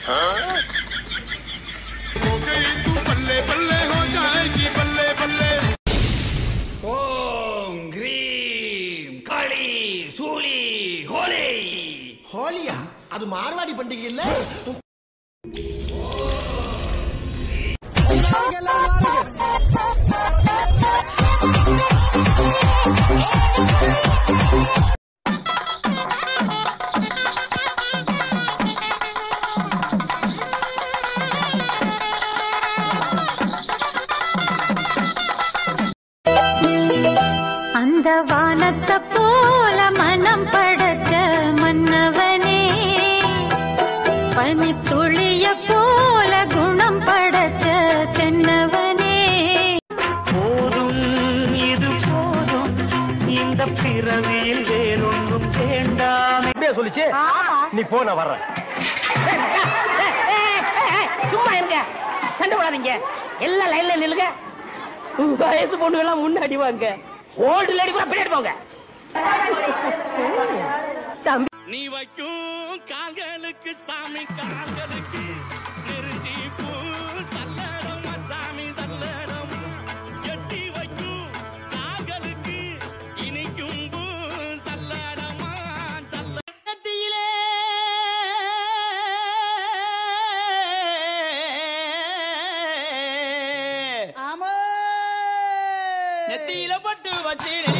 ஓம் cream காளி சூலி ஹோலி ஹோலியா அது மார்வாடி பண்டிகை இல்ல அந்த வானத்தை போல மனம் படைச்ச மன்னவனே பனித்துளிய போல குணம் படைச்ச தென்னவனே போதும் இது போதும் இந்த பிறவியில் வேறொன்றும் வேண்டாமே அப்படியே சொல்லிச்சு நீ போ நான் வர்றேன் சும்மா இருங்க சண்டை போடாதீங்க எல்லாம் லைன்ல நில்லுங்க வயசு பொண்ணு எல்லாம் முன்னாடி வாங்க ஓல்டு லேடி கூட பின்னாடி போங்க தம்பி நீ வைக்கும் கால்களுக்கு சாமி கால்களுக்கு நெருஞ்சி பூ சல்லடம் சாமி சல்லடம் எட்டி வைக்கும் கால்களுக்கு இனிக்கும் பூ சல்லடமா சல்லடத்திலே நெத்தியில பட்டு வச்சிரு